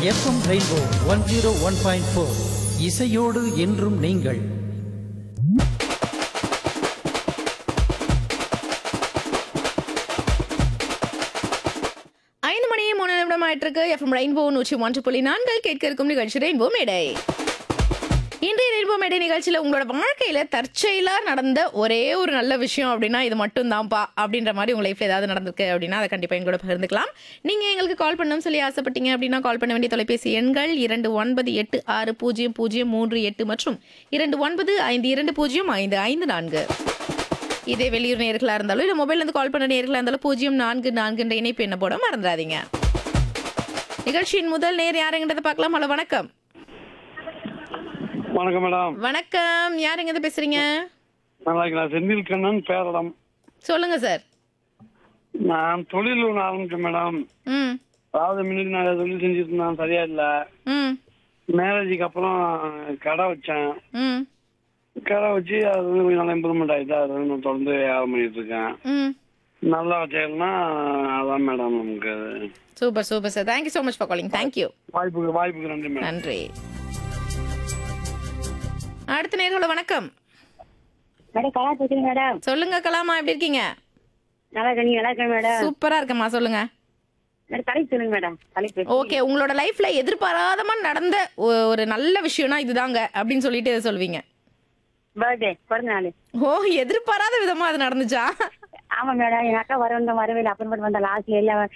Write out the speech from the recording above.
FM rainbow one zero one point four இசையோடு என்றும் நீங்கள் ஐந்து மணி மூணு நிமிடம் ஆயிட்டிருக்கு எஃப்எம் ரெயின்போ நூற்றி ஒன்று புள்ளி நான்கள் கேட்க இருக்கும் நிகழ்ச்சி ரெயின்போ மேடை இன்றைய ரெயின்போ மேடை நிகழ்ச்சியில் உங்களோட வாழ்க்கையில தற்செயலா நடந்த ஒரே ஒரு நல்ல விஷயம் அப்படின்னா இது மட்டும் தான்ப்பா அப்படின்ற மாதிரி உங்க லைஃப்ல ஏதாவது நடந்திருக்கு அப்படின்னா அதை கண்டிப்பா எங்களோட பகிர்ந்துக்கலாம் நீங்க எங்களுக்கு கால் பண்ணணும்னு சொல்லி ஆசைப்பட்டீங்க அப்படின்னா கால் பண்ண வேண்டிய தொலைபேசி எண்கள் இரண்டு ஒன்பது எட்டு ஆறு பூஜ்ஜியம் பூஜ்ஜியம் மூன்று எட்டு மற்றும் இரண்டு ஒன்பது ஐந்து இரண்டு பூஜ்ஜியம் ஐந்து ஐந்து நான்கு இதே வெளியூர் நேர்களாக இருந்தாலும் இல்லை மொபைல்லேருந்து கால் பண்ண நேர்களாக இருந்தாலும் பூஜ்ஜியம் நான்கு நான்குன்ற இணைப்பு என்ன போட மறந்துடாதீங்க நிகழ்ச்சியின் முதல் நேர் யாருங்கிறத பார்க்கலாம் ஹலோ வணக்கம் வணக்கம் மேடம் வணக்கம் யாருங்க இருந்து பேசுறீங்க நல்லா இருக்கலாம் செந்தில் கண்ணன் பேரடம் சொல்லுங்க சார் நான் தொழில் ஒன்று ஆரம்பிச்சேன் மேடம் ம் அதாவது முன்னாடி நான் தொழில் செஞ்சுட்டு இருந்தேன் சரியா இல்லை ம் மேரேஜுக்கு அப்புறம் கடை வச்சேன் ம் கடை வச்சு அது வந்து கொஞ்சம் நல்லா இம்ப்ரூவ்மெண்ட் ஆயிடுச்சு அது வந்து நான் தொடர்ந்து வியாபாரம் பண்ணிட்டு இருக்கேன் ம் நல்லா வச்சேன்னா அதான் மேடம் நமக்கு super super sir thank you so much for calling thank you வாய்ப்புக்கு வாய்ப்புக்கு நன்றி மேடம் நன்றி அடுத்த நேர்களோட வணக்கம் மேடம் கலா பேசுறேன் மேடம் சொல்லுங்க கலாமா எப்படி இருக்கீங்க நல்லா இருக்கேன் நீங்க நல்லா இருக்கேன் மேடம் சூப்பரா இருக்கம்மா சொல்லுங்க மேடம் தலைப்பு சொல்லுங்க மேடம் தலைப்பு ஓகே உங்களோட லைஃப்ல எதிர்பாராதமா நடந்த ஒ- ஒரு நல்ல விஷயம்னா இதுதாங்க அப்படின்னு சொல்லிட்டு இதை சொல்வீங்க பர்த்டே பிறந்த நாள் ஓ எதிர்பாராத விதமா அது நடந்துச்சா ஆமா மேடம் எங்க அக்கா வர வந்த வரவே இல்லை அப்புறம் வந்த லாஸ்ட்ல எல்லாம்